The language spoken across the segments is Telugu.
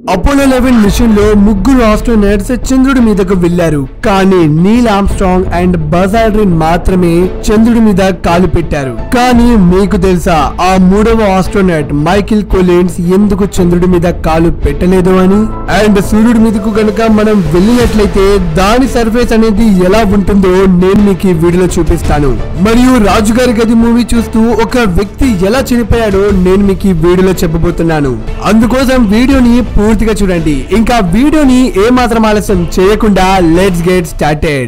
అపోలో లెవెన్ మిషన్ లో ముగ్గురు ఆస్ట్రోనట్స్ చంద్రుడి మీదకు వెళ్లారు కానీ Neil Armstrong and Buzz Aldrin మాత్రమే చంద్రుడి మీద కాలు పెట్టారు కానీ మీకు తెలుసా ఆ మూడవ ఆస్ట్రోనట్ మైకిల్ కొలిన్స్ ఎందుకు చంద్రుడి మీద కాలు పెట్టలేదు అని అండ్ సూర్యుడి మీదకు గనుక మనం వెళ్ళినట్లయితే దాని సర్ఫేస్ అనేది ఎలా ఉంటుందో నేను మీకు ఈ వీడియోలో చూపిస్తాను మరియు రాజుగారి గది మూవీ చూస్తూ ఒక వ్యక్తి ఎలా చనిపోయాడో నేను మీకు ఈ వీడియోలో చెప్పబోతున్నాను అందుకోసం వీడియోని పూర్తిగా చూడండి ఇంకా వీడియోని ఏ మాత్రం ఆలస్యం చేయకుండా let's get started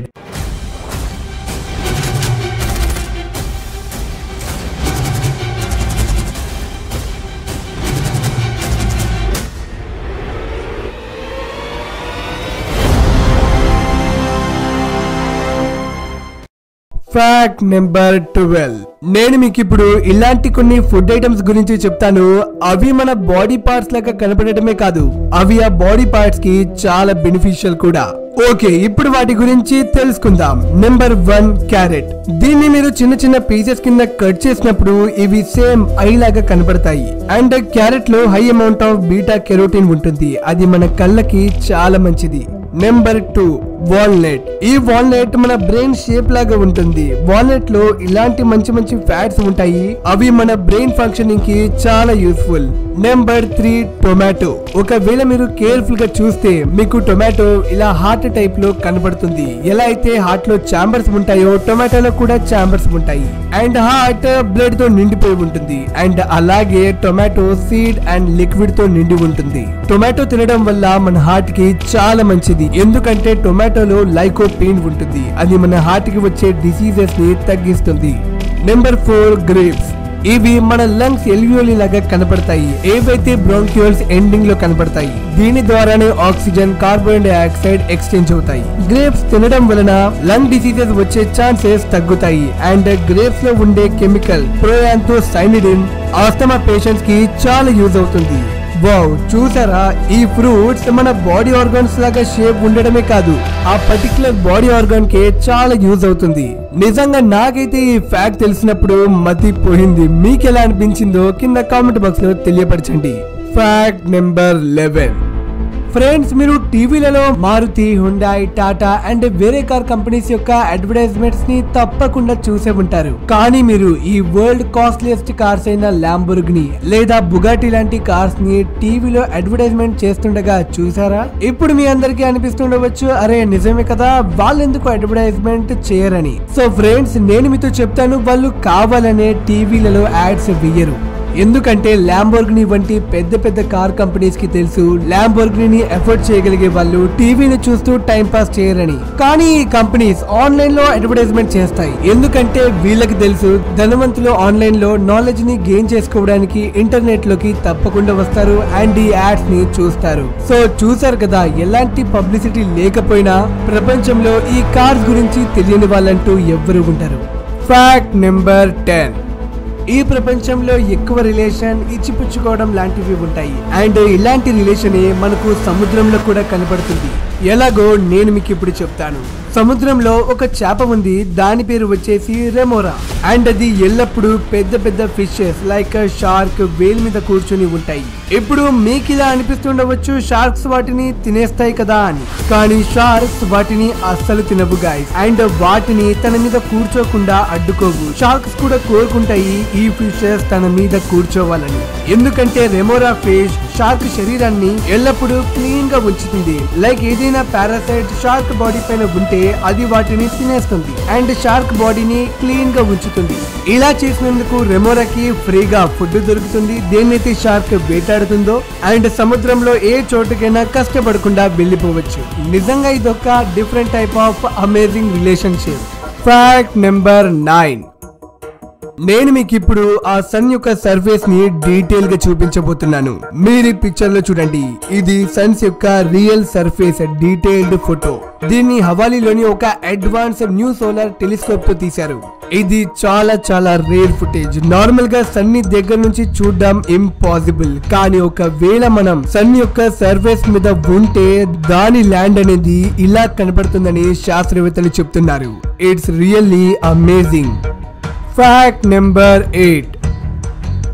fact number twelve నేను మీకు ఇప్పుడు ఇలాంటి కొన్ని ఫుడ్ ఐటమ్స్ గురించి చెప్తాను అవి మన బాడీ పార్ట్స్ లాగా కనపడటమే కాదు అవి ఆ బాడీ పార్ట్స్ కి చాలా బెనిఫిషియల్ కూడా ఓకే ఇప్పుడు వాటి గురించి తెలుసుకుందాం నెంబర్ వన్ క్యారెట్ దీన్ని మీరు చిన్న చిన్న పీసెస్ కింద కట్ చేసినప్పుడు ఇవి సేమ్ ఐ లాగా కనపడతాయి అండ్ క్యారెట్ లో high amount of beta carotene ఉంటుంది అది మన కళ్ళకి చాలా మంచిది నెంబర్ టూ వాల్నట్ ఈ వాల్నట్ మన బ్రెయిన్ షేప్ లాగా ఉంటుంది వాల్నట్ లో ఇలాంటి మంచి మంచి ఫ్యాట్స్ ఉంటాయి అవి మన బ్రెయిన్ ఫంక్షనింగ్ కి చాలా యూస్ఫుల్ నెంబర్ త్రీ టొమాటో ఒకవేళ మీరు కేర్ఫుల్ గా చూస్తే మీకు టొమాటో ఇలా హార్ట్ టైప్ లో కనబడుతుంది ఎలా అయితే హార్ట్ లో చాంబర్స్ ఉంటాయో టొమాటోలో కూడా చాంబర్స్ ఉంటాయి అండ్ హార్ట్ బ్లడ్ తో నిండిపోయి ఉంటుంది అండ్ అలాగే టొమాటో సీడ్ అండ్ లిక్విడ్ తో నిండి ఉంటుంది టొమాటో తినడం వల్ల మన హార్ట్ కి చాలా మంచిది ఎందుకంటే టొమాటోలో లైకోపెయిన్ ఉంటుంది అది మన హార్ట్ కి వచ్చే డిసీజెస్ ని తగ్గిస్తుంది నెంబర్ ఫోర్ గ్రేప్స్ ఇవి మన లంగ్స్ ఎల్వియోలి లాగా కనపడతాయి ఏవైతే బ్రోంక్యూల్స్ ఎండింగ్ లో కనపడతాయి దీని ద్వారానే ఆక్సిజన్ కార్బన్ డైఆక్సైడ్ ఎక్స్చేంజ్ అవుతాయి గ్రేప్స్ తినడం వలన లంగ్ డిసీజెస్ వచ్చే ఛాన్సెస్ తగ్గుతాయి అండ్ గ్రేప్స్ లో ఉండే chemical proanthocyanidin asthma patients కి చాలా యూజ్ అవుతుంది వావ్ చూసారా ఈ ఫ్రూట్స్ మన బాడీ ఆర్గాన్స్ లాగా షేప్ ఉండడమే కాదు ఆ పర్టికులర్ బాడీ ఆర్గాన్ కే చాలా యూజ్ అవుతుంది నిజంగా నాకైతే ఈ ఫ్యాక్ట్ తెలిసినప్పుడు మతి పోయింది మీకు ఎలా అనిపించిందో కింద కామెంట్ బాక్స్ లో తెలియపరచండి ఫ్యాక్ట్ నెంబర్ లెవెన్ ఫ్రెండ్స్ మీరు టీవీలలో మారుతి హుండాయ్ టాటా అండ్ వేరే కార్ కంపెనీస్ యొక్క అడ్వర్టైజ్మెంట్స్ ని తప్పకుండా చూసే ఉంటారు కానీ మీరు ఈ వరల్డ్ కాస్ట్లియస్ట్ కార్స్ అయిన ల్యాంబోర్గిని లేదా బుగాటి లాంటి కార్స్ ని టీవీలో అడ్వర్టైజ్మెంట్ చేస్తుండగా చూసారా ఇప్పుడు మీ అందరికీ అనిపిస్తుండవచ్చు అరే నిజమే కదా వాళ్ళెందుకు అడ్వర్టైజ్మెంట్ చేయరని సో ఫ్రెండ్స్ నేను మీతో చెప్తాను వాళ్ళు కావాలనే టీవీలలో యాడ్స్ వెయ్యరు ఎందుకంటే ల్యాంబోర్గిని వంటి పెద్ద పెద్ద కార్ కంపెనీస్ కి తెలుసు ల్యాంబోర్గిని ఎఫర్ట్ చేయగలిగే వాళ్ళు టీవీని చూస్తూ టైం పాస్ చేయరని కానీ ఈ కంపెనీస్ ఆన్లైన్ లో అడ్వర్టైజ్మెంట్ చేస్తాయి ఎందుకంటే వీళ్ళకి తెలుసు ధనవంతులు ఆన్లైన్ లో నాలెడ్జ్ ని గెయిన్ చేసుకోవడానికి ఇంటర్నెట్ లోకి తప్పకుండా వస్తారు అండ్ ఈ యాడ్స్ ని చూస్తారు సో చూసారు కదా ఎలాంటి పబ్లిసిటీ లేకపోయినా ప్రపంచంలో ఈ కార్స్ గురించి తెలియని వాళ్ళంటూ ఎవ్వరు ఉంటారు ఫ్యాక్ట్ నెంబర్ టెన్ ఈ ప్రపంచంలో ఎక్కువ రిలేషన్ ఇచ్చిపుచ్చుకోవడం లాంటివి ఉంటాయి అండ్ ఇలాంటి రిలేషన్ మనకు సముద్రంలో కూడా కనపడుతుంది ఎలాగో నేను మీకు ఇప్పుడు చెప్తాను సముద్రంలో ఒక చేప ఉంది దాని పేరు వచ్చేసి రెమోరా అండ్ అది ఎల్లప్పుడూ పెద్ద పెద్ద ఫిషెస్ లైక్ షార్క్ వేల్ మీద కూర్చొని ఉంటాయి ఇప్పుడు మీకు ఇలా అనిపిస్తుండవచ్చు షార్క్స్ వాటిని తినేస్తాయి కదా అని కానీ షార్క్స్ వాటిని అస్సలు తినవు గాయస్ అండ్ వాటిని తన మీద కూర్చోకుండా అడ్డుకోవు షార్క్స్ కూడా కోరుకుంటాయి ఈ ఫిషెస్ తన మీద కూర్చోవాలని ఎందుకంటే రెమోరా ఫిష్ షార్క్ శరీరాన్ని ఎల్లప్పుడూ క్లీన్ గా ఉంచుతుంది లైక్ ఏదైనా పారాసైట్ షార్క్ బాడీ పైన ఉంటే అది వాటిని తినేస్తుంది అండ్ షార్క్ బాడీని క్లీన్ గా ఉంచుతుంది ఇలా చేసినందుకు రెమోరాకి ఫ్రీగా ఫుడ్ దొరుకుతుంది దేన్నైతే షార్క్ వేటాడుతుందో అండ్ సముద్రంలో ఏ చోటుకైనా కష్టపడకుండా వెళ్ళిపోవచ్చు నిజంగా ఇదొక different type of amazing relationship fact number nine నేను మీకు ఇప్పుడు ఆ సన్ యొక్క సర్ఫేస్ ని డీటెయిల్ గా చూపించబోతున్నాను మీరు ఈ పిక్చర్ లో చూడండి ఇది సన్స్ యొక్క రియల్ సర్ఫేస్ డీటెయిల్డ్ ఫోటో దీన్ని హవాలీలోని ఒక అడ్వాన్స్ న్యూ సోలార్ టెలిస్కోప్ తో తీశారు ఇది చాలా చాలా రేర్ ఫుటేజ్ నార్మల్ గా సన్ ని దగ్గర నుంచి చూడడం ఇంపాసిబుల్ కానీ ఒకవేళ మనం సన్ యొక్క సర్ఫేస్ మీద ఉంటే దాని ల్యాండ్ అనేది ఇలా కనబడుతుందని శాస్త్రవేత్తలు చెప్తున్నారు it's really amazing fact number eight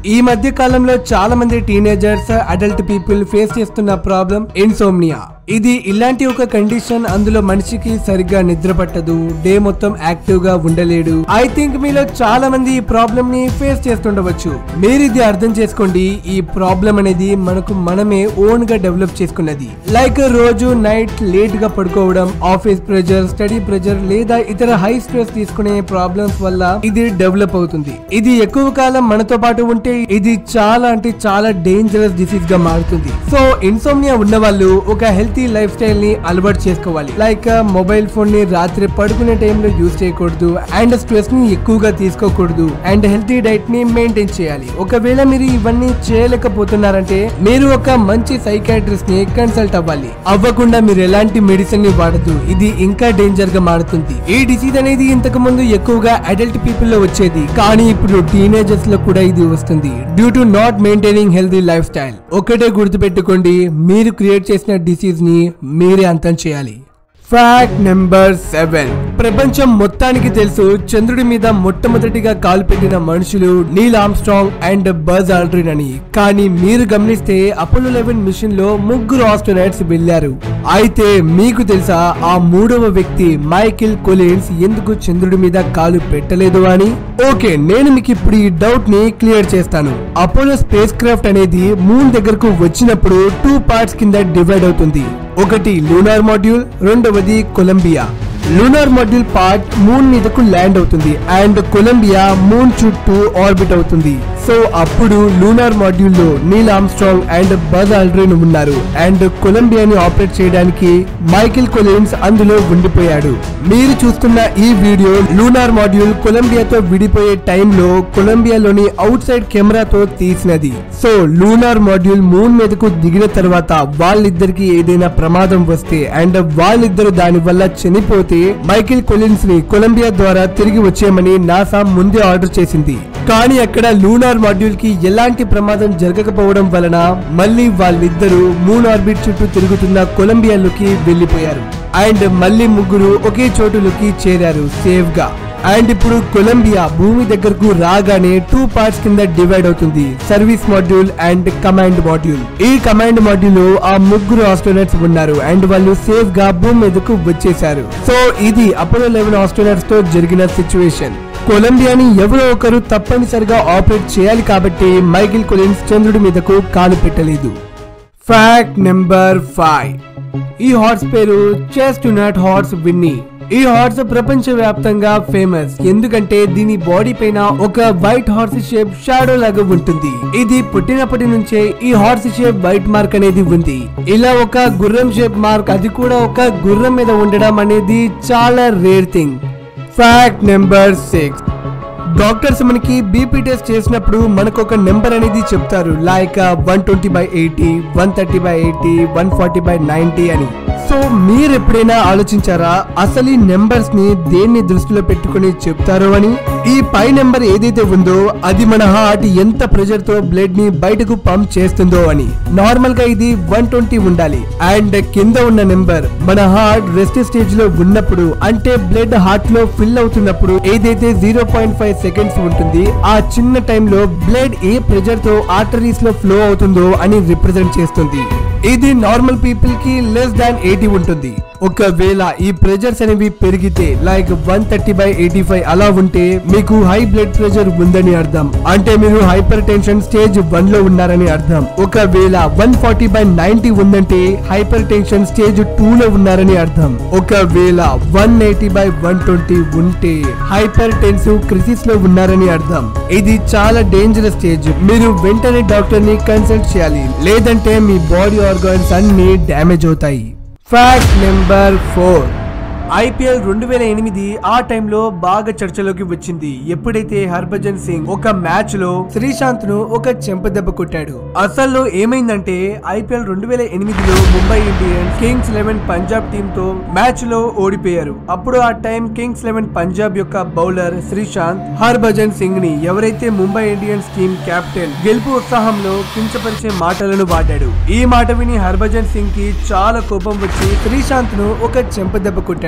ఈ మధ్య కాలంలో చాలా మంది టీనేజర్స్ అడల్ట్ పీపుల్ ఫేస్ చేస్తున్న ప్రాబ్లం ఇన్సోమ్నియా ఇది ఇలాంటి ఒక కండిషన్ అందులో మనిషికి సరిగ్గా నిద్ర పట్టదు డే మొత్తం యాక్టివ్ గా ఉండలేడు ఐ థింక్ మీలో చాలా మంది ఈ ప్రాబ్లమ్ ని ఫేస్ చేస్తుండవచ్చు మీరు ఇది అర్థం చేసుకోండి ఈ ప్రాబ్లం అనేది మనకు మనమే ఓన్ గా డెవలప్ చేసుకున్నది లైక్ రోజు నైట్ లేట్ గా పడుకోవడం ఆఫీస్ ప్రెజర్ స్టడీ ప్రెజర్ లేదా ఇతర హై స్ట్రెస్ తీసుకునే ప్రాబ్లమ్స్ వల్ల ఇది డెవలప్ అవుతుంది ఇది ఎక్కువ కాలం మనతో పాటు ఉంటే ఇది చాలా అంటే చాలా డేంజరస్ డిసీజ్ గా మారుతుంది సో ఇన్సోమ్నియా ఉన్న వాళ్ళు ఒక హెల్తీ లైఫ్ స్టైల్ ని అలవాటు చేసుకోవాలి లైక్ మొబైల్ ఫోన్ ని రాత్రి పడుకునే టైంలో యూజ్ చేయకూడదు అండ్ స్ట్రెస్ ని ఎక్కువగా తీసుకోకూడదు అండ్ హెల్తీ డైట్ ని మెయింటైన్ చేయాలి ఒకవేళ మీరు ఇవన్నీ చేయలేకపోతున్నారంటే మీరు ఒక మంచి సైకాట్రిస్ట్ ని కన్సల్ట్ అవ్వాలి అవ్వకుండా మీరు ఎలాంటి మెడిసిన్ ని వాడద్దు ఇది ఇంకా డేంజర్ గా మారుతుంది ఈ డిసీజ్ అనేది ఇంతకు ముందు ఎక్కువగా అడల్ట్ పీపుల్ లో వచ్చేది కానీ ఇప్పుడు టీనేజర్స్ లో కూడా ఇది వస్తుంది due to not maintaining healthy lifestyle ఒకటే గుర్తుపెట్టుకోండి మీరు క్రియేట్ చేసిన డిసీజ్ ని మీరే అంతం చేయాలి ఫ్యాక్ట్ నెంబర్ సెవెన్ ప్రపంచం మొత్తానికి తెలుసు చంద్రుడి మీద మొట్టమొదటిగా కాలు పెట్టిన మనుషులు Neil Armstrong and Buzz Aldrin అని కానీ మీరు గమనిస్తే అపోలో లెవెన్ మిషన్ లో ముగ్గురు ఆస్ట్రోనైట్స్ వెళ్లారు అయితే మీకు తెలుసా ఆ మూడవ వ్యక్తి మైకిల్ కొలిన్స్ ఎందుకు చంద్రుడి మీద కాలు పెట్టలేదు అని ఓకే నేను మీకు ఇప్పుడు ఈ డౌట్ ని క్లియర్ చేస్తాను అపోలో స్పేస్ క్రాఫ్ట్ అనేది మూన్ దగ్గరకు వచ్చినప్పుడు టూ పార్ట్స్ కింద డివైడ్ అవుతుంది ఒకటి లూనార్ మాడ్యూల్ రెండవది Columbia lunar module part moon మీదకు ల్యాండ్ అవుతుంది అండ్ కొలంబియా మూన్ చుట్టూ ఆర్బిట్ అవుతుంది సో అప్పుడు లూనార్ మాడ్యూల్ లో Neil Armstrong and Buzz Aldrin ఉన్నారు అండ్ కొలంబియాని ఆపరేట్ చేయడానికి మైకిల్ కొలిన్స్ అందులో ఉండిపోయాడు మీరు చూస్తున్న ఈ వీడియో లూనార్ మాడ్యూల్ కొలంబియాతో విడిపోయే టైంలో కొలంబియాలోని అవుట్ సైడ్ కెమెరాతో తీసినది సో లూనార్ మాడ్యూల్ మూన్ మీదకు దిగిన తర్వాత వాళ్ళిద్దరికి ఏదైనా ప్రమాదం వస్తే అండ్ వాళ్ళిద్దరు దాని వల్ల చనిపోతే మైకిల్ కొలిన్స్ ని కొలంబియా ద్వారా తిరిగి వచ్చేయమని నాసా ముందే ఆర్డర్ చేసింది కానీ అక్కడ లూనార్ మాడ్యూల్ కి ఎలాంటి ప్రమాదం జరగకపోవడం వలన మళ్ళీ వాళ్ళిద్దరూ మూన్ ఆర్బిట్ చుట్టూ తిరుగుతున్న కొలంబియాలోకి వెళ్లిపోయారు అండ్ మళ్ళీ ముగ్గురు ఒకే చోటులోకి చేరారు సేఫ్ గా అండ్ ఇప్పుడు కొలంబియా భూమి దగ్గరకు రాగానే టూ పార్ట్స్ కింద డివైడ్ అవుతుంది service module and command module ఈ కమాండ్ మాడ్యూల్ లో ఆ ముగ్గురు ఆస్ట్రోనట్స్ ఉన్నారు అండ్ వాళ్ళు సేఫ్ గా భూమి మీదకు వచ్చేసారు సో ఇది అపోలో లెవెన్ ఆస్ట్రోనట్స్ తో జరిగిన సిచ్యువేషన్ కొలంబియాని ఎవరో ఒకరు తప్పనిసరిగా ఆపరేట్ చేయాలి కాబట్టి మైకిల్ కొలిన్స్ చంద్రుడి మీదకు కాలు పెట్టలేదు ఫ్యాక్ట్ నెంబర్ ఫైవ్ ఈ హార్స్ పేరు చెస్టునట్ హార్స్ విన్నీ ఈ హార్స్ ప్రపంచ వ్యాప్తంగా ఫేమస్ ఎందుకంటే దీని బాడీ పైన ఒక వైట్ హార్స్ షేప్ షాడో లాగా ఉంటుంది ఇది పుట్టినప్పటి నుంచే ఈ హార్స్ షేప్ వైట్ మార్క్ అనేది ఉంది ఇలా ఒక గుర్రం షేప్ మార్క్ అది కూడా ఒక గుర్రం మీద ఉండడం అనేది చాలా rare thing fact number six doctors మనకి బీపీ టెస్ట్ చేసినప్పుడు మనకు ఒక నెంబర్ అనేది చెప్తారు like one twenty by eighty one thirty by eighty one forty by ninety అని సో మీరు ఎప్పుడైనా ఆలోచించారా అసలు ఈ నెంబర్స్ ని దేన్ని దృష్టిలో పెట్టుకుని చెప్తారో అని ఈ పై నెంబర్ ఏదైతే ఉందో అది మన హార్ట్ ఎంత ప్రెషర్ తో బ్లడ్ ని బయటకు పంప్ చేస్తుందో అని నార్మల్ గా ఇది వన్ ట్వంటీ ఉండాలి అండ్ కింద ఉన్న నెంబర్ మన హార్ట్ రెస్ట్ స్టేజ్ లో ఉన్నప్పుడు అంటే బ్లడ్ హార్ట్ లో ఫిల్ అవుతున్నప్పుడు ఏదైతే జీరో పాయింట్ ఫైవ్ సెకండ్స్ ఉంటుంది ఆ చిన్న టైంలో బ్లడ్ ఏ ప్రెషర్ తో ఆర్టరీస్ లో ఫ్లో అవుతుందో అని రిప్రజెంట్ చేస్తుంది ఇది నార్మల్ పీపుల్ కి లెస్ దాన్ ఎయిటీ ఉంటుంది ఒకవేళ ఈ ప్రెజర్స్ అనేవి పెరిగితే like one thirty by eighty five అలా ఉంటే మీకు హై బ్లడ్ ప్రెషర్ ఉందని అర్థం అంటే మీరు హైపర్ టెన్షన్ స్టేజ్ వన్ లో ఉన్నారని అర్థం ఒకవేళ వన్ ఫార్టీ బై నైన్టీ ఉందంటే హైపర్ టెన్షన్ స్టేజ్ టూ లో ఉన్నారని అర్థం ఒకవేళ one eighty by one twenty ఉంటే హైపర్ టెన్సివ్ క్రిసిస్ లో ఉన్నారని అర్థం ఇది చాలా డేంజరస్ స్టేజ్ మీరు వెంటనే డాక్టర్ ని కన్సల్ట్ చేయాలి లేదంటే మీ బాడీ ఆర్గాన్స్ అన్ని డ్యామేజ్ అవుతాయి ఫ్యాక్ట్ నెంబర్ ఫోర్ ఐపీఎల్ రెండు వేల ఎనిమిది ఆ టైంలో బాగా చర్చలోకి వచ్చింది ఎప్పుడైతే హర్భజన్ సింగ్ ఒక మ్యాచ్ లో శ్రీశాంత్ ను ఒక చెంపదెబ్బ కొట్టాడు అసలు ఏమైందంటే ఐపీఎల్ రెండు వేల ఎనిమిదిలో Mumbai Indians Kings Eleven Punjab team తో మ్యాచ్ లో ఓడిపోయారు అప్పుడు ఆ టైం కింగ్స్ లెవెన్ పంజాబ్ యొక్క బౌలర్ శ్రీశాంత్ హర్భజన్ సింగ్ ని ఎవరైతే ముంబై ఇండియన్స్ టీమ్ కెప్టెన్ గెలుపు ఉత్సాహంలో కించపరిచే మాటలను వాడాడు ఈ మాట విని హర్భజన్ సింగ్ కి చాలా కోపం వచ్చి శ్రీశాంత్ ను ఒక చెంపదెబ్బ కొట్టాడు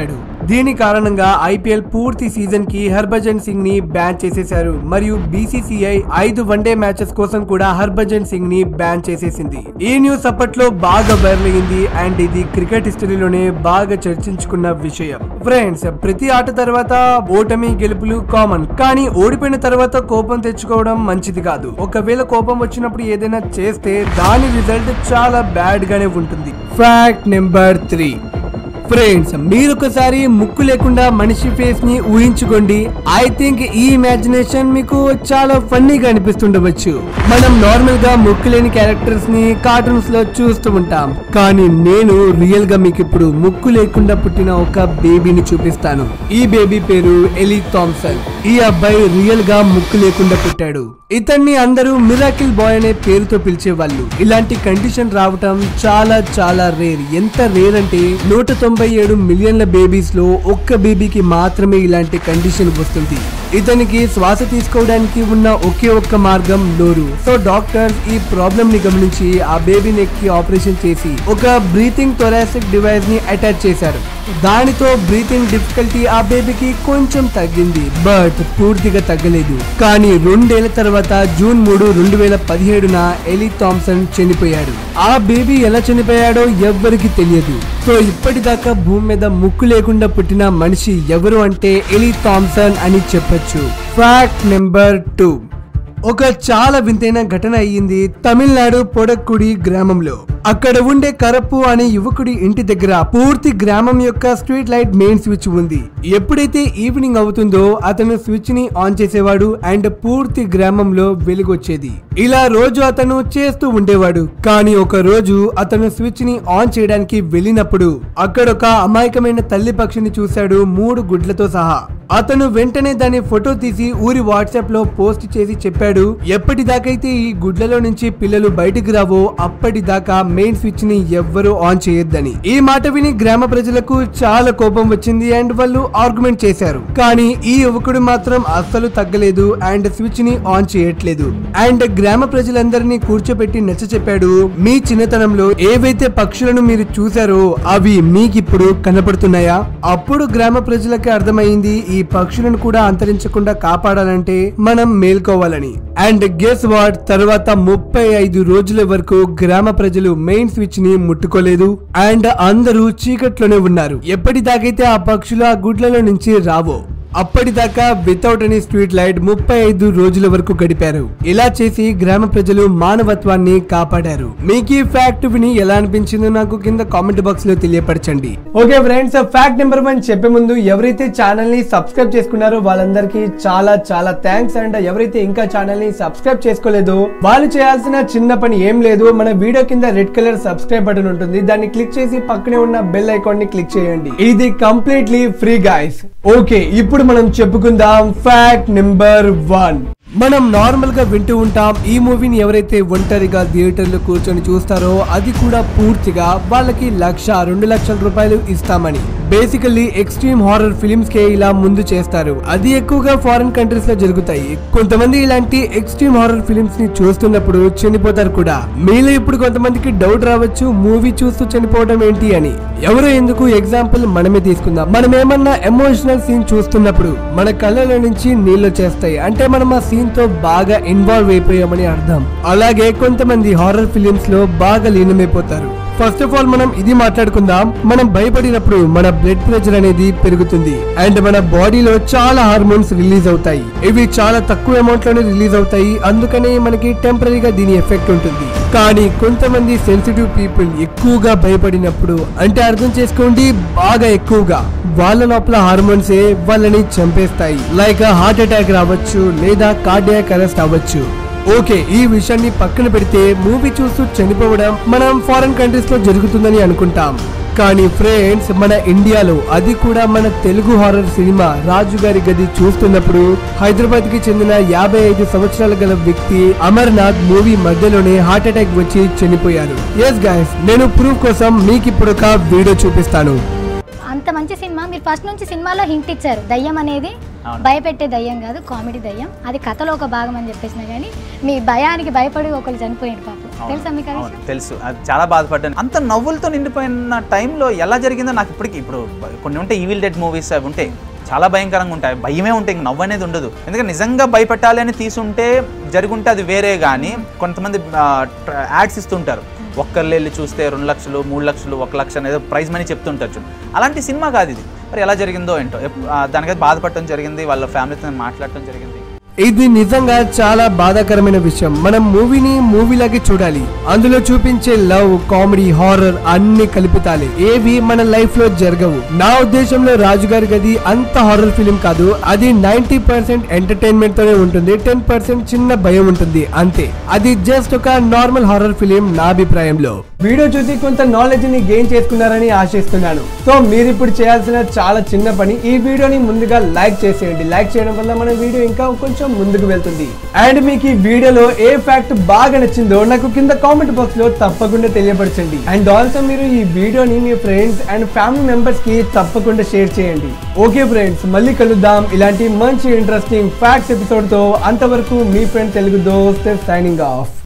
దీని కారణంగా ఐపీఎల్ పూర్తి సీజన్ కి హర్భజన్ సింగ్ ని బ్యాన్ చేసేశారు మరియు బీసీసీఐ ఐదు వన్డే మ్యాచెస్ కోసం కూడా హర్భజన్ సింగ్ ని బ్యాన్ చేసేసింది ఈ న్యూస్ అప్పట్లో బాగా వైరల్ అయింది అండ్ ఇది క్రికెట్ హిస్టరీలోనే బాగా చర్చించుకున్న విషయం ఫ్రెండ్స్ ప్రతి ఆట తర్వాత ఓటమి గెలుపులు కామన్ కానీ ఓడిపోయిన తర్వాత కోపం తెచ్చుకోవడం మంచిది కాదు ఒకవేళ కోపం వచ్చినప్పుడు ఏదైనా చేస్తే దాని రిజల్ట్ చాలా బ్యాడ్ గానే ఉంటుంది ఫ్యాక్ట్ నెంబర్ త్రీ ఫ్రెండ్స్ మీరు ఒకసారి ముక్కు లేకుండా మనిషి ఫేస్ ని ఊహించుకోండి ఐ థింక్ ఈ ఇమాజినేషన్ మీకు చాలా ఫన్నీగా అనిపిస్తుండవచ్చు మనం నార్మల్ గా ముక్కు లేని క్యారెక్టర్స్ ని కార్టూన్స్ లో చూస్తూ ఉంటాం కానీ నేను రియల్ గా మీకు ఇప్పుడు ముక్కు లేకుండా పుట్టిన ఒక బేబీని చూపిస్తాను ఈ బేబీ పేరు ఎలీ థామ్సన్ ఈ అబ్బాయి రియల్ గా ముక్కు లేకుండా పుట్టాడు ఇతన్ని అందరూ మిరాకిల్ బాయ్ అనే పేరుతో పిలిచేవాళ్ళు ఇలాంటి కండిషన్ రావటం చాలా చాలా రేర్ ఎంత రేర్ అంటే నూట తొంభై ఏడు మిలియన్ల బేబీస్ లో ఒక్క బేబీకి మాత్రమే ఇలాంటి కండిషన్ వస్తుంది ఇతనికి శ్వాస తీసుకోవడానికి ఉన్న ఒకే ఒక్క మార్గం నోరు సో డాక్టర్స్ ఈ ప్రాబ్లమ్ ని గమనించి ఆ బేబీ నెక్ కి ఆపరేషన్ చేసి ఒక బ్రీతింగ్ థొరాసిక్ డివైస్ ని అటాచ్ చేశారు దానితో బ్రీతింగ్ డిఫికల్టీ ఆ బేబీకి కొంచెం తగ్గింది బట్ పూర్తిగా తగ్గలేదు కానీ రెండేళ్ల తర్వాత జూన్ మూడు రెండు వేల పదిహేడున ఎలీ థామ్సన్ చనిపోయాడు ఆ బేబీ ఎలా చనిపోయాడో ఎవ్వరికి తెలియదు సో ఇప్పటిదాకా భూమి మీద ముక్కు లేకుండా పుట్టిన మనిషి ఎవరు అంటే ఎలీ థామ్సన్ అని చెప్పొచ్చు ఫ్యాక్ట్ నెంబర్ టూ ఒక చాలా వింతైన ఘటన అయ్యింది తమిళనాడు పొడక్కుడి గ్రామంలో అక్కడ ఉండే కరప్పు అనే యువకుడి ఇంటి దగ్గర పూర్తి గ్రామం యొక్క స్ట్రీట్ లైట్ మెయిన్ స్విచ్ ఉంది ఎప్పుడైతే ఈవినింగ్ అవుతుందో అతను స్విచ్ ని ఆన్ చేసేవాడు అండ్ పూర్తి గ్రామంలో వెలుగు వచ్చేది ఇలా రోజు అతను చేస్తూ ఉండేవాడు కానీ ఒక రోజు అతను స్విచ్ ని ఆన్ చేయడానికి వెళ్ళినప్పుడు అక్కడ ఒక అమాయకమైన తల్లి పక్షిని చూశాడు మూడు గుడ్లతో సహా అతను వెంటనే దాని ఫోటో తీసి ఊరి వాట్సాప్ లో పోస్ట్ చేసి చెప్పాడు ఎప్పటిదాకైతే ఈ గుడ్లలో నుంచి పిల్లలు బయటికి రావో అప్పటిదాకా మెయిన్ స్విచ్ ని ఎవ్వరూ ఆన్ చేయొద్దని ఈ మాట విని గ్రామ ప్రజలకు చాలా కోపం వచ్చింది అండ్ వాళ్ళు ఆర్గ్యుమెంట్ చేశారు కానీ ఈ యువకుడు మాత్రం అస్సలు తగ్గలేదు అండ్ స్విచ్ ని ఆన్ చేయట్లేదు అండ్ గ్రామ ప్రజలందరినీ కూర్చోబెట్టి నచ్చ చెప్పాడు మీ చిన్నతనంలో ఏవైతే పక్షులను మీరు చూసారో అవి మీకిప్పుడు కనపడుతున్నాయా అప్పుడు గ్రామ ప్రజలకి అర్థమైంది ఈ పక్షులను కూడా అంతరించకుండా కాపాడాలంటే మనం మేల్కోవాలని అండ్ గెస్ వాట్ తర్వాత ముప్పై ఐదు రోజుల వరకు గ్రామ ప్రజలు మెయిన్ స్విచ్ ని ముట్టుకోలేదు అండ్ అందరూ చీకట్లోనే ఉన్నారు ఎప్పటిదాకైతే ఆ పక్షులు ఆ గుడ్లలో నుంచి రావో అప్పటిదాకా వితౌట్ ఎనీ స్ట్రీట్ లైట్ ముప్పై ఐదు రోజుల వరకు గడిపారు ఇలా చేసి గ్రామ ప్రజలు మానవత్వాన్ని కాపాడారు మీకు ఈ ఫ్యాక్ట్ విని ఎలా అనిపించిందో నాకు కింద కామెంట్ బాక్స్ లో తెలియపరచండి okay friends fact number one చెప్పే ముందు ఎవరైతే ఛానల్ ని సబ్స్క్రైబ్ చేసుకున్నారో వాళ్ళందరికీ చాలా చాలా థ్యాంక్స్ అండ్ ఎవరైతే ఇంకా ఛానల్ ని సబ్స్క్రైబ్ చేసుకోలేదో వాళ్ళు చేయాల్సిన చిన్న పని ఏం లేదు మన వీడియో కింద రెడ్ కలర్ సబ్స్క్రైబ్ బటన్ ఉంటుంది దాన్ని క్లిక్ చేసి పక్కనే ఉన్న బెల్ ఐకాన్ ని క్లిక్ చేయండి ఇది కంప్లీట్లీ ఫ్రీ గైస్ ఓకే ఇప్పుడు మనం చెప్పుకుందాం ఫ్యాక్ట్ నెంబర్ వన్ మనం నార్మల్ గా వింటూ ఉంటాం ఈ మూవీని ఎవరైతే ఒంటరిగా థియేటర్ లో కూర్చొని చూస్తారో అది కూడా పూర్తిగా వాళ్ళకి లక్ష రెండు లక్షల రూపాయలు ఇస్తామని బేసికల్లీ ఎక్స్ట్రీమ్ హారర్ ఫిలిమ్స్ కే ఇలా ముందు చేస్తారు అది ఎక్కువగా ఫారిన్ కంట్రీస్ లో జరుగుతాయి కొంతమంది ఇలాంటి ఎక్స్ట్రీమ్ హారర్ ఫిలిమ్స్ ని చూస్తున్నప్పుడు చనిపోతారు కూడా మీలో ఇప్పుడు కొంతమందికి డౌట్ రావచ్చు మూవీ చూస్తూ చనిపోవడం ఏంటి అని ఎవరో ఎందుకు ఎగ్జాంపుల్ మనమే తీసుకుందాం మనం ఏమన్నా ఎమోషనల్ సీన్ చూస్తున్నప్పుడు మన కళ్ళలో నుంచి నీళ్లు చేస్తాయి అంటే మనం ఆ సీన్ తో బాగా ఇన్వాల్వ్ అయిపోయామని అర్థం అలాగే కొంతమంది హారర్ ఫిలిమ్స్ లో బాగా లీనమైపోతారు ఫస్ట్ ఆఫ్ ఆల్ మనం ఇది మాట్లాడుకుందాం మనం భయపడినప్పుడు మన బ్లడ్ ప్రెషర్ అనేది పెరుగుతుంది అండ్ మన బాడీలో చాలా హార్మోన్స్ రిలీజ్ అవుతాయి ఇవి చాలా తక్కువ అమౌంట్ లోనే రిలీజ్ అవుతాయి అందుకనే మనకి టెంపరీగా దీని ఎఫెక్ట్ ఉంటుంది కానీ కొంతమంది సెన్సిటివ్ పీపుల్ ఎక్కువగా భయపడినప్పుడు అంటే అర్థం చేసుకోండి బాగా ఎక్కువగా వాళ్ళ లోపల హార్మోన్సే వాళ్ళని చంపేస్తాయి లైక్ హార్ట్ అటాక్ రావచ్చు లేదా కార్డియాక్ అరెస్ట్ అవ్వచ్చు ఓకే ఈ విషయాన్ని పక్కన పెడితే మూవీ చూస్తూ చనిపోవడం మనం ఫారెన్ కంట్రీస్ లో జరుగుతుందని అనుకుంటాం కానీ ఫ్రెండ్స్ మన ఇండియాలో అది కూడా మన తెలుగు హారర్ సినిమా రాజు గారి గది చూస్తున్నప్పుడు హైదరాబాద్ కి చెందిన యాభై ఐదు సంవత్సరాల గల వ్యక్తి అమర్నాథ్ మూవీ మధ్యలోనే హార్ట్ అటాక్ వచ్చి చనిపోయారు ఎస్ గైస్ నేను ప్రూఫ్ కోసం మీకు ఇప్పుడు ఒక వీడియో చూపిస్తాను అంత మంచి సినిమా మీరు ఫస్ట్ నుంచి సినిమాలో హింట్ ఇచ్చారు దయ్యం అనేది అవును. భయపెట్టే దయ్యం కాదు కామెడీ దయ్యం అది కథలో ఒక భాగం అని చెప్పేసిన కానీ మీ భయానికి భయపడి ఒకరు చనిపోయింది పాపం అవును, తెలుసా మీకు ఆ అవును, విషయం? తెలుసు అది చాలా బాధపడ్డాను అంత నవ్వులతో నిండిపోయిన టైంలో ఎలా జరిగిందో నాకు ఇప్పటికి ఇప్పుడు కొన్ని ఉంటాయి ఈవిల్ డెడ్ మూవీస్ అవి ఉంటాయి చాలా భయంకరంగా ఉంటాయి భయమే ఉంటాయి ఇంక నవ్వు అనేది ఉండదు ఎందుకంటే నిజంగా భయపెట్టాలి అని తీసుంటే జరుగుంటే అది వేరే కానీ కొంతమంది యాడ్స్ ఇస్తుంటారు ఒక్కరు వెళ్ళి చూస్తే రెండు లక్షలు మూడు లక్షలు ఒక లక్ష అనేది ప్రైజ్ మనీ చెప్తుంటారు చూడు అలాంటి సినిమా కాదు ఇది మరి ఎలా జరిగిందో ఏంటో ఎప్- ఆ, దానికైతే బాధపడటం జరిగింది వాళ్ళ ఫ్యామిలీతో మాట్లాడటం జరిగింది ఇది నిజంగా చాలా బాధాకరమైన విషయం మనం మూవీని మూవీలాగే చూడాలి అందులో చూపించే లవ్ కామెడీ హారర్ అన్ని కలుపుతాలి ఏవి మన లైఫ్ లో జరగవు నా ఉద్దేశంలో రాజుగారి గది అంత హారర్ ఫిలిం కాదు అది నైన్టీ పర్సెంట్ ఎంటర్టైన్మెంట్ తోనే ఉంటుంది టెన్ పర్సెంట్ చిన్న భయం ఉంటుంది అంతే అది జస్ట్ ఒక నార్మల్ హారర్ ఫిలిం నా అభిప్రాయంలో వీడియో చూసి కొంత నాలెడ్జ్ ని గెయిన్ చేసుకున్నారని ఆశిస్తున్నాను సో మీరు ఇప్పుడు చేయాల్సిన చాలా చిన్న పని ఈ వీడియోని ముందుగా లైక్ చేసేయండి లైక్ చేయడం వల్ల మన వీడియో ఇంకా కొంచెం ముందుకు వెళ్తుంది అండ్ మీకు ఈ వీడియోలో ఏ ఫ్యాక్ట్ బాగా నచ్చిందో నాకు కింద కామెంట్ బాక్స్ లో తప్పకుండా తెలియపరచండి అండ్ ఆల్సో మీరు ఈ వీడియోని మీ ఫ్రెండ్స్ అండ్ ఫ్యామిలీ మెంబర్స్ కి తప్పకుండా షేర్ చేయండి ఓకే ఫ్రెండ్స్ మళ్ళీ కలుద్దాం ఇలాంటి మంచి ఇంట్రెస్టింగ్ ఫ్యాక్ట్స్ ఎపిసోడ్ తో అంతవరకు మీ ఫ్రెండ్ తెలుగు దోస్త్ సైనింగ్ ఆఫ్